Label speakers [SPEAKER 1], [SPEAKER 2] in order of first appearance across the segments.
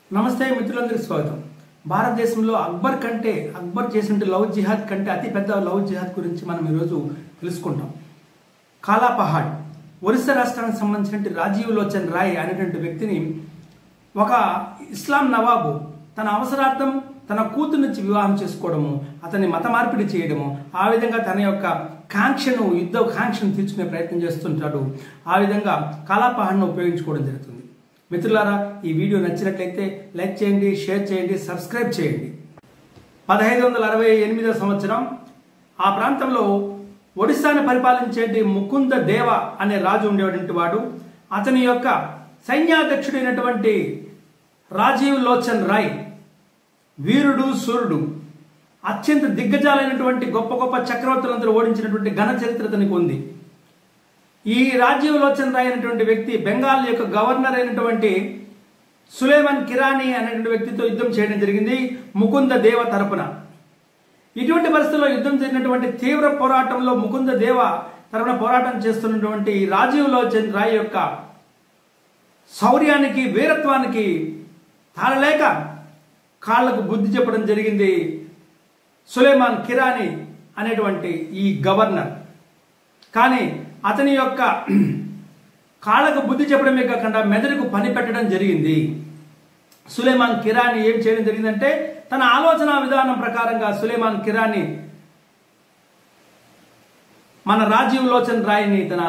[SPEAKER 1] నమస్తే మిత్రులందరికీ స్వాగతం భారతదేశంలో అక్బర్ కంటే అక్బర్ చేసిన లవ్ జిహాద్ కంటే అతి పెద్ద లవ్ జిహాద్ గురించి మనం ఈరోజు తెలుసుకుంటాం కాలా పహాడ్ ఒరిస్సా రాష్ట్రానికి సంబంధించిన రాజీవ్ లోచన్ రాయ్ అనేటువంటి వ్యక్తిని ఒక ఇస్లాం నవాబు తన అవసరార్థం తన కూతురు నుంచి వివాహం చేసుకోవడము అతన్ని మత మార్పిడి చేయడము ఆ విధంగా తన యొక్క కాంక్షను యుద్ధ కాంక్షను తీర్చుకునే ప్రయత్నం చేస్తుంటాడు ఆ విధంగా కాలాపహాడ్ను ఉపయోగించుకోవడం జరుగుతుంది మిత్రులారా ఈ వీడియో నచ్చినట్లయితే లైక్ చేయండి షేర్ చేయండి సబ్స్క్రైబ్ చేయండి పదహైదు వందల అరవై ఎనిమిదవ సంవత్సరం ఆ ప్రాంతంలో ఒడిశాను పరిపాలించేటి ముకుంద దేవ అనే రాజు ఉండేటువంటి వాడు అతని యొక్క సైన్యాధ్యక్షుడైనటువంటి రాజీవ్ లోచన్ రాయ్ వీరుడు సూర్యుడు అత్యంత దిగ్గజాలైనటువంటి గొప్ప గొప్ప చక్రవర్తులందరూ ఓడించినటువంటి ఘన చరిత్ర అతనికి ఉంది ఈ రాజీవ్ లోచన్ రాయ్ అనేటువంటి వ్యక్తి బెంగాల్ యొక్క గవర్నర్ అయినటువంటి సులేమన్ కిరానీ అనేటువంటి వ్యక్తితో యుద్ధం చేయడం జరిగింది ముకుంద దేవ తరపున ఇటువంటి పరిస్థితుల్లో యుద్ధం జరిగినటువంటి తీవ్ర పోరాటంలో ముకుంద దేవ తరపున పోరాటం చేస్తున్నటువంటి ఈ రాజీవ్ లోచన్ రాయ్ యొక్క శౌర్యానికి వీరత్వానికి తాళలేక కాళ్లకు బుద్ధి చెప్పడం జరిగింది సులేమాన్ కిరానీ అనేటువంటి ఈ గవర్నర్ కానీ అతని యొక్క కాళ్ళకు బుద్ధి చెప్పడమే కాకుండా మెదడుకు పని పెట్టడం జరిగింది సులేమాన్ కిరానీ ఏం చేయడం జరిగిందంటే తన ఆలోచన విధానం ప్రకారంగా సులేమాన్ కిరానీ మన రాజీవ్ లోచన్ రాయ్ని తన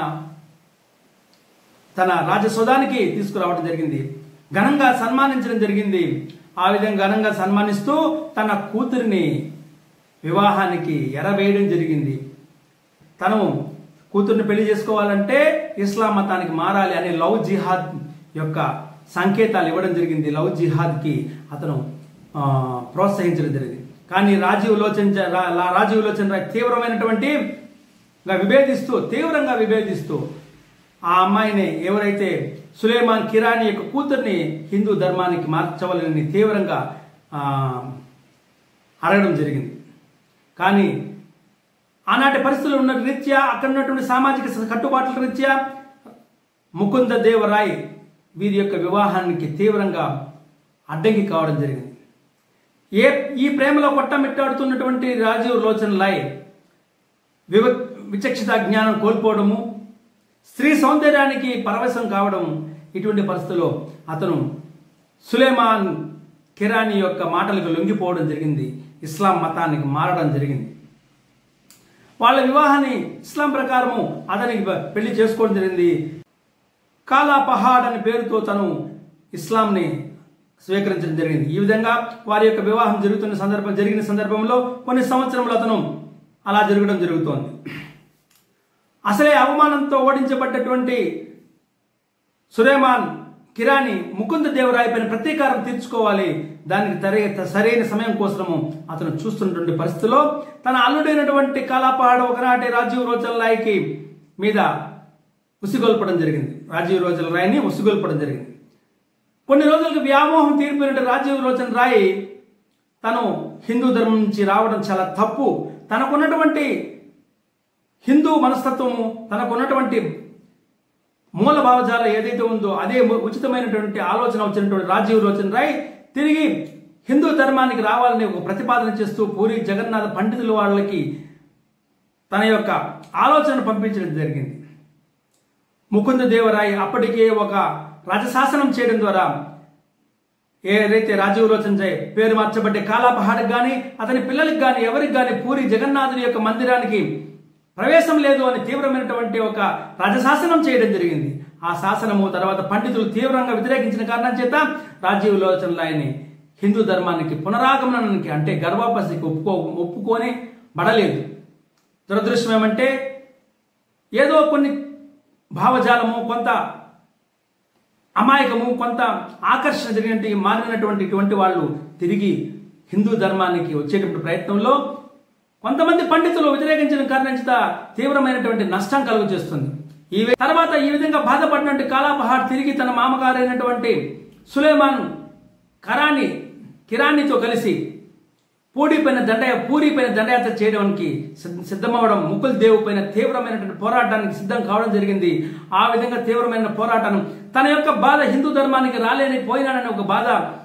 [SPEAKER 1] తన రాజసౌధానికి తీసుకురావడం జరిగింది ఘనంగా సన్మానించడం జరిగింది ఆ విధంగా ఘనంగా సన్మానిస్తూ తన కూతురిని వివాహానికి ఎరవేయడం జరిగింది తను కూతుర్ని పెళ్లి చేసుకోవాలంటే ఇస్లాం మతానికి మారాలి అనే లవ్ జిహాద్ యొక్క సంకేతాలు ఇవ్వడం జరిగింది లవ్ జిహాద్కి అతను ఆ, ప్రోత్సహించడం జరిగింది కానీ రాజీవ్ లోచన్ జ- రా- లా- రాజీవ్ లోచన్ రాయ్ తీవ్రమైనటువంటి గా విభేదిస్తూ తీవ్రంగా విభేదిస్తూ ఆ అమ్మాయిని ఎవరైతే సులేమాన్ కిరానీ యొక్క కూతుర్ని హిందూ ధర్మానికి మార్చవాలని తీవ్రంగా ఆ, అడగడం జరిగింది కానీ ఆనాటి పరిస్థితులు ఉన్న రీత్యా అక్కడ ఉన్నటువంటి సామాజిక కట్టుబాట్ల రీత్యా ముకుంద దేవరాయ్ వీరి యొక్క వివాహానికి తీవ్రంగా అడ్డంకి కావడం జరిగింది ఏ ఈ ప్రేమలో కొట్టమిట్టాడుతున్నటువంటి రాజీవ్ లోచన్ లాయ్ వివ విచక్షిత జ్ఞానం కోల్పోవడము స్త్రీ సౌందర్యానికి పరవశం కావడం ఇటువంటి పరిస్థితుల్లో అతను సులేమాన్ కిరానీ యొక్క మాటలకు లొంగిపోవడం జరిగింది ఇస్లాం మతానికి మారడం జరిగింది వాళ్ళ వివాహాన్ని ఇస్లాం ప్రకారము అతనికి పెళ్లి చేసుకోవడం జరిగింది కాలా పహాడ్ అనే పేరుతో తను ఇస్లాంని స్వీకరించడం జరిగింది ఈ విధంగా వారి యొక్క వివాహం జరుగుతున్న సందర్భం జరిగిన సందర్భంలో కొన్ని సంవత్సరములు అతను అలా జరగడం జరుగుతోంది అసలే అవమానంతో ఓడించబడ్డటువంటి సురేమాన్ కిరాని ముకుంద దేవరాయ పైన ప్రతీకారం తీర్చుకోవాలి దానికి తరే సరైన సమయం కోసము అతను చూస్తున్నటువంటి పరిస్థితిలో తన అల్లుడైనటువంటి కాలాపహాడ్ ఒకనాటి రాజీవ్ రోజల్ రాయ్కి మీద ఉసిగొల్పడం జరిగింది రాజీవ్ రోజల్ రాయ్ని ఉసిగొల్పడం జరిగింది కొన్ని రోజులకు వ్యామోహం తీరిపోయినట్టు రాజీవ్ లోచన్ రాయ్ తను హిందూ ధర్మం నుంచి రావడం చాలా తప్పు తనకున్నటువంటి హిందూ మనస్తత్వము తనకున్నటువంటి మూల భావజాలం ఏదైతే ఉందో అదే ఉచితమైనటువంటి ఆలోచన వచ్చినటువంటి రాజీవ్ లోచన్ రాయ్ తిరిగి హిందూ ధర్మానికి రావాలని ఒక ప్రతిపాదన చేస్తూ పూరి జగన్నాథ పండితుల వాళ్ళకి తన యొక్క ఆలోచనను పంపించడం జరిగింది ముకుంద దేవరాయ్ అప్పటికే ఒక రాజశాసనం చేయడం ద్వారా ఏదైతే రాజీవ్ లోచన్ జై పేరు మార్చబడ్డే కాలాపహాడ్కి కానీ అతని పిల్లలకి కానీ ఎవరికి కానీ పూరి జగన్నాథుని యొక్క మందిరానికి ప్రవేశం లేదు అని తీవ్రమైనటువంటి ఒక రాజశాసనం చేయడం జరిగింది ఆ శాసనము తర్వాత పండితులు తీవ్రంగా వ్యతిరేకించిన కారణం చేత రాజీవ్ లోచన్ లాయని హిందూ ధర్మానికి పునరాగమనానికి అంటే గర్భాపసికి ఒప్పుకో ఒప్పుకొని బడలేదు దురదృష్టం ఏమంటే ఏదో కొన్ని భావజాలము కొంత అమాయకము కొంత ఆకర్షణ జరిగినట్టు మారినటువంటి ఇటువంటి వాళ్ళు తిరిగి హిందూ ధర్మానికి వచ్చేటప్పుడు ప్రయత్నంలో కొంతమంది పండితులు వ్యతిరేకించిన కారణం చేత తీవ్రమైనటువంటి నష్టం కలుగు చేస్తుంది ఈ వి- తర్వాత ఈ విధంగా బాధపడినటువంటి కాలాపహాడ్ తిరిగి తన మామగారైనటువంటి సులేమాన్ కరాని కిరాణితో కలిసి పూడి పైన దండ పూరి పైన దండయాత్ర చేయడానికి సిద్ధ- సిద్ధమవడం ముకుల్ దేవ్ పైన తీవ్రమైనటువంటి పోరాటానికి సిద్ధం కావడం జరిగింది ఆ విధంగా తీవ్రమైన పోరాటం తన యొక్క బాధ హిందూ ధర్మానికి రాలేని పోయినాడని ఒక బాధ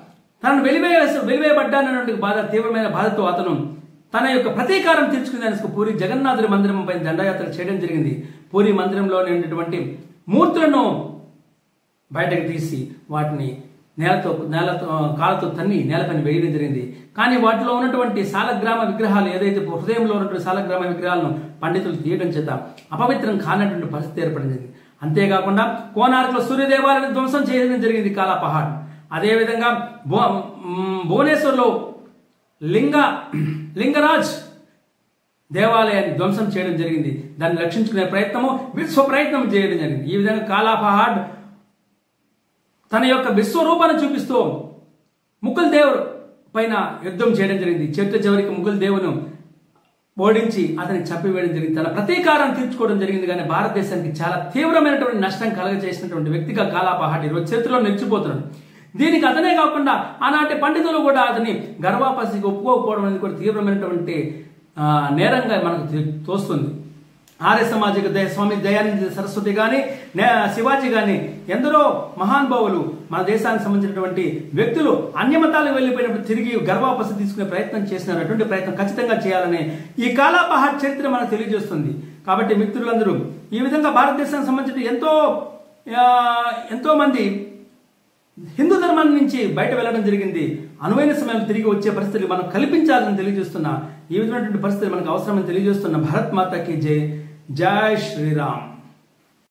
[SPEAKER 1] తనను వెలివేయ వెలివేయబడ్డానటువంటి బాధ తీవ్రమైన బాధతో అతను తన యొక్క ప్రతీకారం తీర్చుకునేందుకు పూరి జగన్నాథుడి మందిరం పైన దండయాత్ర చేయడం జరిగింది పూరి మందిరంలో ఉన్నటువంటి మూర్తులను బయటకు తీసి వాటిని నేలతో నేలతో కాళ్ళతో తన్ని నేలపైన వేయడం జరిగింది కానీ వాటిలో ఉన్నటువంటి సాలగ్రామ విగ్రహాలు ఏదైతే హృదయంలో ఉన్నటువంటి సాలగ్రామ విగ్రహాలను పండితులు తీయడం చేత అపవిత్రం కానటువంటి పరిస్థితి ఏర్పడింది అంతేకాకుండా కోనార్కులో సూర్య దేవాలయాన్ని ధ్వంసం చేయడం జరిగింది కాలా పహాడ్ అదేవిధంగా భువ మ్, భువనేశ్వర్లో లింగ లింగరాజ్ దేవాలయాన్ని ధ్వంసం చేయడం జరిగింది దాన్ని రక్షించుకునే ప్రయత్నము విశ్వ ప్రయత్నం చేయడం జరిగింది ఈ విధంగా కాలా పహాడ్ తన యొక్క విశ్వరూపాన్ని చూపిస్తూ ముకుల్ దేవ్ పైన యుద్ధం చేయడం జరిగింది చిట్ట చివరికి ముకుల్ దేవును ఓడించి అతన్ని చంపివేయడం జరిగింది తన ప్రతీకారం తీర్చుకోవడం జరిగింది కానీ భారతదేశానికి చాలా తీవ్రమైనటువంటి నష్టం కలగజేసినటువంటి వ్యక్తిగా కాలాపహాటి ఈరోజు చరిత్రలో నిలిచిపోతున్నాడు దీనికి అతనే కాకుండా ఆనాటి పండితులు కూడా అతని గర్వాపసికి ఒప్పుకోకపోవడం అనేది కూడా తీవ్రమైనటువంటి ఆ, నేరంగా మనకు తే- తోస్తుంది ఆర్య సమాజిక దయ స్వామి దయానంద సరస్వతి కానీ శివాజీ కానీ ఎందరో మహానుభావులు మన దేశానికి సంబంధించినటువంటి వ్యక్తులు అన్యమతాలకు వెళ్ళిపోయినప్పుడు తిరిగి గర్భాపసి తీసుకునే ప్రయత్నం చేసినారు అటువంటి ప్రయత్నం ఖచ్చితంగా చేయాలని ఈ కాలాపహార్ చరిత్ర మనకు తెలియజేస్తుంది కాబట్టి మిత్రులందరూ ఈ విధంగా భారతదేశానికి సంబంధించిన ఎంతో ఆ, ఎంతో మంది హిందూ ధర్మం నుంచి బయట వెళ్ళడం జరిగింది అనువైన సమయంలో తిరిగి వచ్చే పరిస్థితులు మనం కల్పించాలని తెలియజేస్తున్న ఈ విధమైనటువంటి పరిస్థితులు మనకు అవసరమని తెలియజేస్తున్న భారత్ మాతకి జై జై శ్రీరామ్